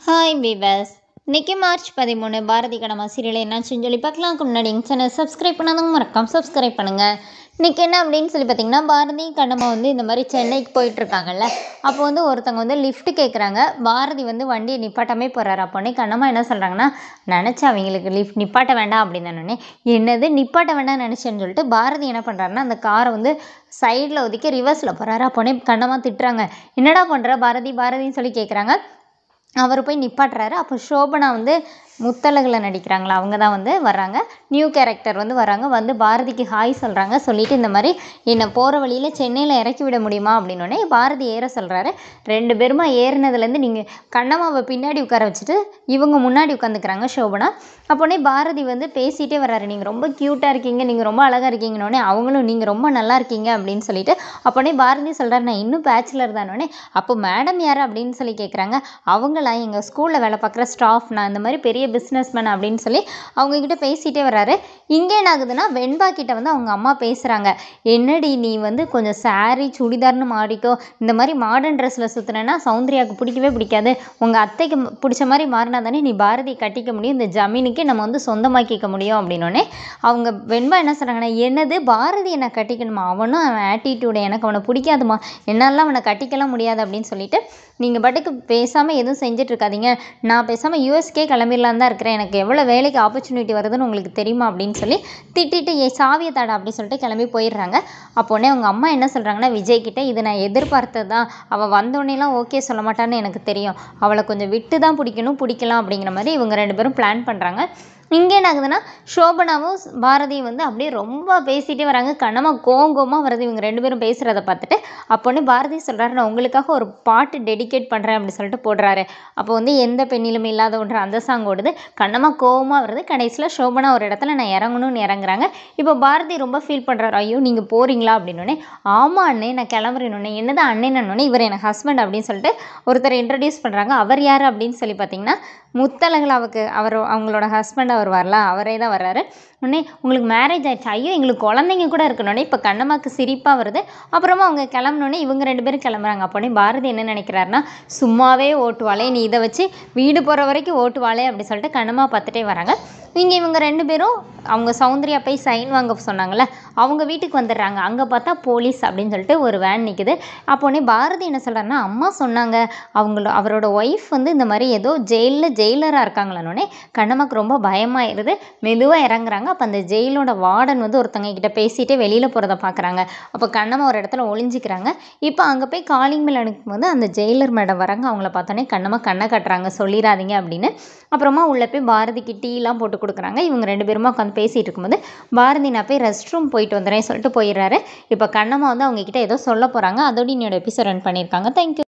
hi viewers இன்னைக்கு March பதிமூணு Bharathi கடமா serial என்னாச்சுன்னு சொல்லி பார்க்கலாம்க்கு முன்னாடி எங்கள் சேனல் சப்ஸ்கிரைப் பண்ணாதவங்க மறக்காம சப்ஸ்கிரைப் பண்ணுங்கள் இன்றைக்கி என்ன அப்படின்னு சொல்லி பார்த்தீங்கன்னா பாரதி கண்ணம்மா வந்து இந்த மாதிரி சென்னைக்கு போயிட்டுருக்காங்கல்ல அப்போ வந்து ஒருத்தவங்க வந்து லிஃப்ட் கேட்குறாங்க பாரதி வந்து வண்டியை நிப்பாட்டாமே போகிறாரு அப்போனே கண்ணம்மா என்ன சொல்கிறாங்கன்னா நினச்சா அவங்களுக்கு லிஃப்ட் நிப்பாட்ட வேண்டாம் அப்படின்னு தானே என்னது நிப்பாட்ட வேண்டாம் நினச்சேன்னு சொல்லிட்டு பாரதி என்ன பண்ணுறாருன்னா அந்த காரை வந்து சைடில் ஒதுக்கி ரிவர்ஸில் போகிறாரு அப்போனே கண்ணம்மா திட்டுறாங்க என்னடா பண்ணுற பாரதி பாரதின்னு சொல்லி கேட்குறாங்க அவர் போய் நிப்பாட்டுறாரு அப்போ சோபனா வந்து முத்தழகில் நடிக்கிறாங்களா அவங்க தான் வந்து வர்றாங்க நியூ கேரக்டர் வந்து வராங்க வந்து பாரதிக்கு ஹாய் சொல்கிறாங்க சொல்லிட்டு இந்த மாதிரி என்னை போகிற வழியில் சென்னையில் இறக்கி விட முடியுமா அப்படின்னோடனே பாரதி ஏற சொல்கிறாரு ரெண்டு பேருமா ஏறினதுலேருந்து நீங்கள் கண்ணம்மாவை பின்னாடி உட்கார வச்சுட்டு இவங்க முன்னாடி உட்காந்துக்கிறாங்க சோபனா அப்போனே பாரதி வந்து பேசிகிட்டே வர்றாரு நீங்கள் ரொம்ப க்யூட்டாக இருக்கீங்க நீங்கள் ரொம்ப அழகாக இருக்கீங்கன்னொடனே அவங்களும் நீங்கள் ரொம்ப நல்லா இருக்கீங்க அப்படின்னு சொல்லிட்டு அப்போனே பாரதி சொல்கிறாரு நான் இன்னும் பேச்சுலர் தானோடனே அப்போ மேடம் யார் அப்படின்னு சொல்லி கேட்குறாங்க அவங்களா எங்கள் ஸ்கூலில் வேலை பார்க்குற ஸ்டாஃப் நான் இந்த மாதிரி பெரிய பிஸ்னஸ்மேன் அப்படின்னு சொல்லி அவங்கக்கிட்ட பேசிகிட்டே வர்றாரு இங்கே என்ன ஆகுதுன்னா வெண்பா கிட்ட வந்து அவங்க அம்மா பேசுகிறாங்க என்னடி நீ வந்து கொஞ்சம் saree சுடிதார்னு மாறிக்கோ இந்த மாதிரி மாடர்ன் ட்ரெஸ்ஸில் சுற்றுனேன்னா சௌந்தர்யாவுக்கு பிடிக்கவே பிடிக்காது உங்கள் அத்தைக்கு ம- பிடிச்ச மாதிரி மாறினா தானே நீ பாரதி கட்டிக்க முடியும் இந்த ஜமீனுக்கு நம்ம வந்து சொந்தமாக்கிக்க முடியும் அப்படின்னோடனே அவங்க வெண்பா என்ன சொல்கிறாங்கன்னா என்னது பாரதி என்னை கட்டிக்கணுமா அவனும் அவன் ஆட்டிடியூடு எனக்கு அவனை பிடிக்காதுமா என்னாலாம் அவனை கட்டிக்கலாம் முடியாது அப்படின்னு சொல்லிட்டு நீங்கள் பாட்டுக்கு பேசாமல் எதுவும் செஞ்சுட்டு இருக்காதீங்க நான் பேசாமல் யூஎஸ்கே கிளம்பிடலாம் தான் இருக்கிறேன் எனக்கு எவ்வளோ வேலைக்கு ஆப்பர்ச்சுனிட்டி வருதுன்னு உங்களுக்கு தெரியுமா அப்படின்னு சொல்லி திட்டிட்டு ஏ சாவியை தாடா அப்படின்னு சொல்லிட்டு கிளம்பி போயிடுறாங்க அப்போனே அவங்க அம்மா என்ன சொல்கிறாங்கன்னா விஜய் கிட்ட இது நான் எதிர்பார்த்தது தான் அவள் வந்தோடனேலாம் ஓகே சொல்ல மாட்டான்னு எனக்கு தெரியும் அவளை கொஞ்சம் விட்டு தான் பிடிக்கணும் பிடிக்கலாம் அப்படிங்கிற மாதிரி இவங்க ரெண்டு பேரும் பிளான் பண்ணுறாங்க இங்கே என்ன ஆகுதுன்னா சோபனாவும் ஸ்- பாரதியும் வந்து அப்படியே ரொம்ப பேசிகிட்டே வராங்க கண்ணமாக கோங்கோமாக வருது இவங்க ரெண்டு பேரும் பேசுகிறத பார்த்துட்டு அப்போனே பாரதி சொல்கிறாரு நான் உங்களுக்காக ஒரு பாட்டு டெடிகேட் பண்ணுறேன் அப்படின்னு சொல்லிட்டு போடுறாரு அப்போ வந்து எந்த பெண்ணிலும் இல்லாத ஒன்று அந்த சாங் ஓடுது கண்ணமாக கோவமாக வருது கடைசியில் சோபனா ஒரு இடத்துல நான் இறங்கணும்னு இறங்குறாங்க இப்போ பாரதி ரொம்ப ஃபீல் பண்ணுறாரு ஐயோ நீங்கள் போகிறீங்களா அப்படின்னோடனே ஆமாம் அண்ணே நான் கிளம்புறேன்னொன்னே என்னது அண்ணேன்னு இவர் எனக்கு ஹஸ்பண்ட் அப்படின்னு சொல்லிட்டு ஒருத்தர் இன்ட்ரடியூஸ் பண்ணுறாங்க அவர் யார் அப்படின்னு சொல்லி பார்த்தீங்கன்னா முத்தலங்களாவுக்கு அவர் அவங்களோட ஹஸ்பண்ட் அவர் வரல அவரே தான் வர்றாரு உடனே உங்களுக்கு மேரேஜ் ஆயிடுச்சு ஐயோ எங்களுக்கு குழந்தைங்க கூட இருக்கணுன்னே இப்போ கண்ணம்மாக்கு சிரிப்பாக வருது அப்புறமா அவங்க கிளம்புனோடனே இவங்க ரெண்டு பேரும் கிளம்புறாங்க அப்போனே பாரதி என்ன நினைக்கிறாருன்னா சும்மாவே ஓட்டுவாளே நீ இதை வச்சு வீடு போகிற வரைக்கும் ஓட்டுவாளே அப்படி சொல்லிட்டு கண்ணம்மா பார்த்துட்டே வராங்க இங்கே இவங்க ரெண்டு பேரும் அவங்க சௌந்தர்யா போய் சைன் வாங்க சொன்னாங்கல்ல அவங்க வீட்டுக்கு வந்துடுறாங்க அங்கே பார்த்தா போலீஸ் அப்படின்னு சொல்லிட்டு ஒரு வேன் நிற்குது அப்போனே பாரதி என்ன சொல்கிறாருன்னா அம்மா சொன்னாங்க அவங்கள அவரோட ஒய்ஃப் வந்து இந்த மாதிரி ஏதோ ஜெயிலில் ஜெயிலராக இருக்காங்களானோடனே கண்ணம்மாக்கு ரொம்ப பயமாயிருது மெதுவாக இறங்குறாங்க அப்போ அந்த ஜெயிலோட வார்டன் வந்து ஒருத்தங்க கிட்ட பேசிட்டு வெளியில் போகிறத பார்க்குறாங்க அப்போ கண்ணம்மா ஒரு இடத்துல ஒளிஞ்சிக்கிறாங்க இப்போ அங்கே போய் காலிங் மேல் அனுப்பும்போது அந்த ஜெயிலர் மேடம் வராங்க அவங்கள பார்த்தோன்னே கண்ணம்மா கண்ணை கட்டுறாங்க சொல்லிடாதீங்க அப்படின்னு அப்புறமா உள்ளே போய் பாரதிக்கு டீலாம் போட்டு கொடுக்குறாங்க இவங்க ரெண்டு பேருமா உட்காந்து பேசிகிட்டு இருக்கும்போது பாரதி நான் போய் ரெஸ்ட் ரூம் போயிட்டு வந்துடுறேன் சொல்லிட்டு போயிடுறாரு இப்போ கண்ணம்மா வந்து அவங்க கிட்ட ஏதோ சொல்ல போகிறாங்க அதோட என்னோட எபிசோட் ரன் பண்ணியிருக்காங்க தேங்க்யூ